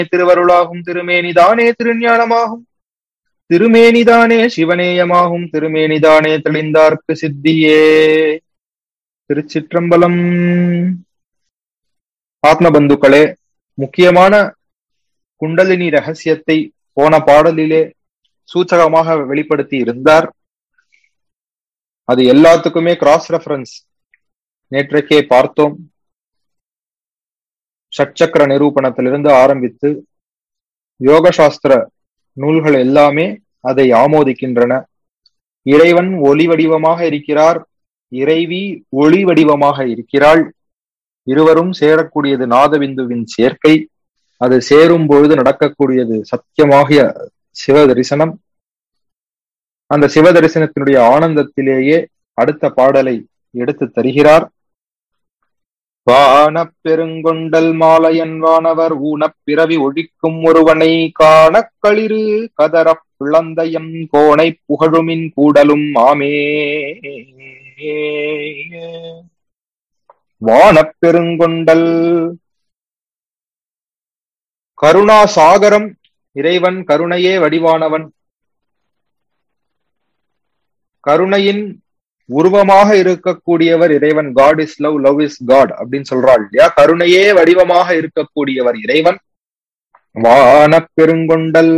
திருவருளாகும் திருமேனிதானே திருஞானமாகும் திருமேனிதானே சிவநேயமாகும் திருமேனிதானே தெளிந்தார்க்கு சித்தியே திருச்சிற்றம்பலம் ஆத்மபந்துக்களே முக்கியமான குண்டலினி ரகசியத்தை போன பாடலிலே சூச்சகமாக வெளிப்படுத்தி இருந்தார் அது எல்லாத்துக்குமே கிராஸ் ரெஃபரன்ஸ் நேற்றைக்கே பார்த்தோம் ஷட்சக்கர நிரூபணத்திலிருந்து ஆரம்பித்து யோக சாஸ்திர நூல்கள் எல்லாமே அதை ஆமோதிக்கின்றன இறைவன் ஒளி வடிவமாக இருக்கிறார் இறைவி ஒளி வடிவமாக இருக்கிறாள் இருவரும் சேரக்கூடியது நாதபிந்துவின் சேர்க்கை அது சேரும் பொழுது நடக்கக்கூடியது சத்தியமாகிய சிவ தரிசனம் அந்த சிவ தரிசனத்தினுடைய ஆனந்தத்திலேயே அடுத்த பாடலை எடுத்து தருகிறார் வானப் பெருங்கொண்டல் மாலையன் வானவர் ஊனப் பிறவி ஒழிக்கும் ஒருவனை காணக் களிறு கதரப் பிளந்தயம் கோணை புகழுமின் கூடலும் ஆமே வானப் பெருங்கொண்டல் கருணா சாகரம் இறைவன் கருணையே வடிவானவன் கருணையின் உருவமாக இருக்கக்கூடியவர் இறைவன் God is love love is God அப்படின்னு சொல்றாள் இல்லையா கருணையே வடிவமாக இருக்கக்கூடியவர் இறைவன் வான பெருங்கொண்டல்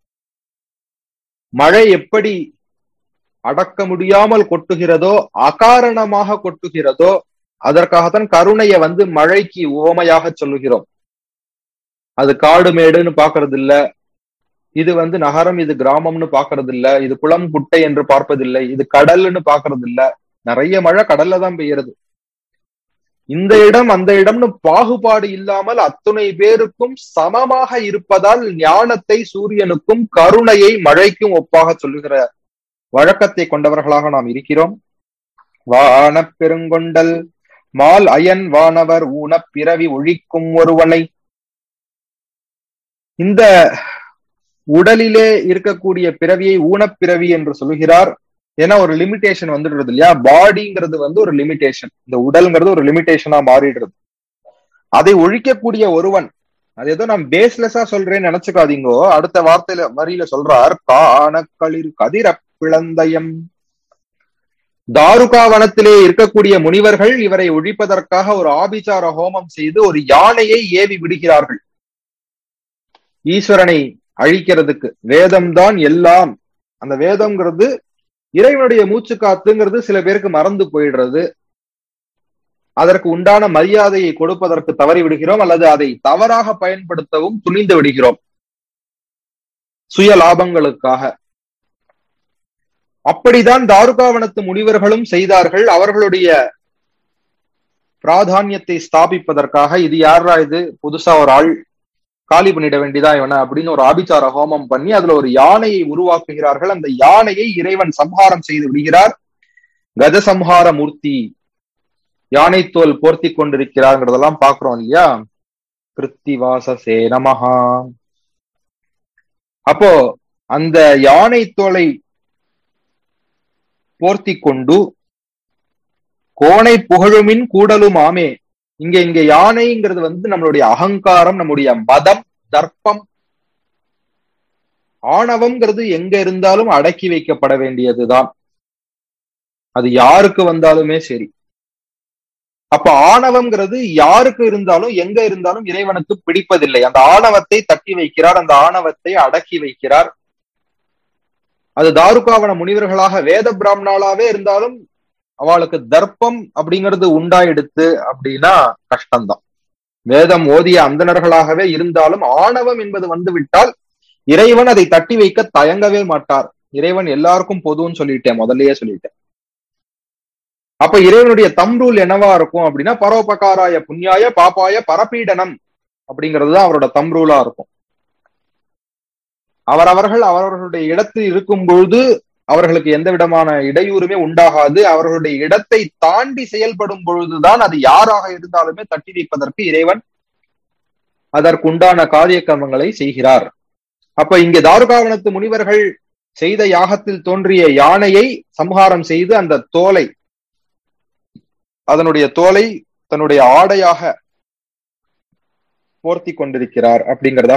மழை எப்படி அடக்க முடியாமல் கொட்டுகிறதோ அகாரணமாக கொட்டுகிறதோ அதற்காகத்தான் கருணையை வந்து மழைக்கு உவமையாக சொல்லுகிறோம் அது காடு மேடுன்னு பாக்குறது இல்ல இது வந்து நகரம் இது கிராமம்னு பாக்குறது இல்ல இது குளம் குட்டை என்று பார்ப்பதில்லை இது கடல்னு பாக்குறது இல்ல நிறைய மழை கடல்ல தான் பெய்யறது இந்த இடம் அந்த இடம்னு பாகுபாடு இல்லாமல் அத்துணை பேருக்கும் சமமாக இருப்பதால் ஞானத்தை சூரியனுக்கும் கருணையை மழைக்கும் ஒப்பாக சொல்லுகிற வழக்கத்தை கொண்டவர்களாக நாம் இருக்கிறோம் வான பெருங்கொண்டல் மால் அயன் வானவர் ஊனப் பிறவி ஒழிக்கும் ஒருவனை இந்த உடலிலே இருக்கக்கூடிய பிறவியை ஊனப்பிறவி என்று சொல்லுகிறார் ஏன்னா ஒரு லிமிடேஷன் வந்துடுறது இல்லையா பாடிங்கிறது வந்து ஒரு லிமிடேஷன் இந்த உடல்ங்கிறது ஒரு லிமிடேஷனா மாறிடுறது அதை ஒழிக்கக்கூடிய ஒருவன் அது ஏதோ நான் பேஸ்லெஸ்ஸா சொல்றேன்னு நினைச்சுக்காதீங்கோ அடுத்த வார்த்தையில வரியில சொல்றார் காணக்களிர் கதிர பிளந்தயம் தாருகாவனத்திலே இருக்கக்கூடிய முனிவர்கள் இவரை ஒழிப்பதற்காக ஒரு ஆபிச்சார ஹோமம் செய்து ஒரு யானையை ஏவி விடுகிறார்கள் ஈஸ்வரனை அழிக்கிறதுக்கு வேதம் தான் எல்லாம் அந்த வேதம்ங்கிறது இறைவனுடைய மூச்சு காத்துங்கிறது சில பேருக்கு மறந்து போயிடுறது அதற்கு உண்டான மரியாதையை கொடுப்பதற்கு தவறி விடுகிறோம் அல்லது அதை தவறாக பயன்படுத்தவும் துணிந்து விடுகிறோம் சுய லாபங்களுக்காக அப்படிதான் தாருகாவனத்து முனிவர்களும் செய்தார்கள் அவர்களுடைய பிராதானியத்தை ஸ்தாபிப்பதற்காக இது யாரா இது புதுசா ஒரு ஆள் காலி பண்ணிட வேண்டியதா இவன அப்படின்னு ஒரு ஆபிச்சார ஹோமம் பண்ணி அதுல ஒரு யானையை உருவாக்குகிறார்கள் அந்த யானையை இறைவன் சம்ஹாரம் செய்து விடுகிறார் கஜசம்ஹார மூர்த்தி யானை தோல் போர்த்தி கொண்டிருக்கிறார்ங்கிறதெல்லாம் பாக்குறோம் இல்லையா கிருத்திவாச சேனமஹா அப்போ அந்த யானை தோலை போர்த்தி கொண்டு கோணை புகழுமின் கூடலும் ஆமே இங்க இங்க யானைங்கிறது வந்து நம்மளுடைய அகங்காரம் நம்முடைய மதம் தர்ப்பம் ஆணவம்ங்கிறது எங்க இருந்தாலும் அடக்கி வைக்கப்பட வேண்டியதுதான் அது யாருக்கு வந்தாலுமே சரி அப்ப ஆணவம்ங்கிறது யாருக்கு இருந்தாலும் எங்க இருந்தாலும் இறைவனுக்கு பிடிப்பதில்லை அந்த ஆணவத்தை தட்டி வைக்கிறார் அந்த ஆணவத்தை அடக்கி வைக்கிறார் அது தாருகாவன முனிவர்களாக வேத பிராமணாலாவே இருந்தாலும் அவளுக்கு தர்ப்பம் அப்படிங்கிறது உண்டாயிடுத்து அப்படின்னா கஷ்டம்தான் வேதம் ஓதிய அந்தணர்களாகவே இருந்தாலும் ஆணவம் என்பது வந்து விட்டால் இறைவன் அதை தட்டி வைக்க தயங்கவே மாட்டார் இறைவன் எல்லாருக்கும் பொதுன்னு சொல்லிட்டேன் முதல்லயே சொல்லிட்டேன் அப்ப இறைவனுடைய தம் ரூல் என்னவா இருக்கும் அப்படின்னா பரோபகாராய புண்ணியாய பாப்பாய பரப்பீடனம் அப்படிங்கிறது தான் அவரோட தம் ரூலா இருக்கும் அவரவர்கள் அவரவர்களுடைய இடத்தில் இருக்கும் பொழுது அவர்களுக்கு எந்த விதமான இடையூறுமே உண்டாகாது அவர்களுடைய இடத்தை தாண்டி செயல்படும் பொழுதுதான் அது யாராக இருந்தாலுமே தட்டி வைப்பதற்கு இறைவன் அதற்குண்டான காரிய கர்மங்களை செய்கிறார் அப்ப இங்க தாருகாவனத்து முனிவர்கள் செய்த யாகத்தில் தோன்றிய யானையை சம்ஹாரம் செய்து அந்த தோலை அதனுடைய தோலை தன்னுடைய ஆடையாக போர்த்தி கொண்டிருக்கிறார் அப்படிங்கிறதா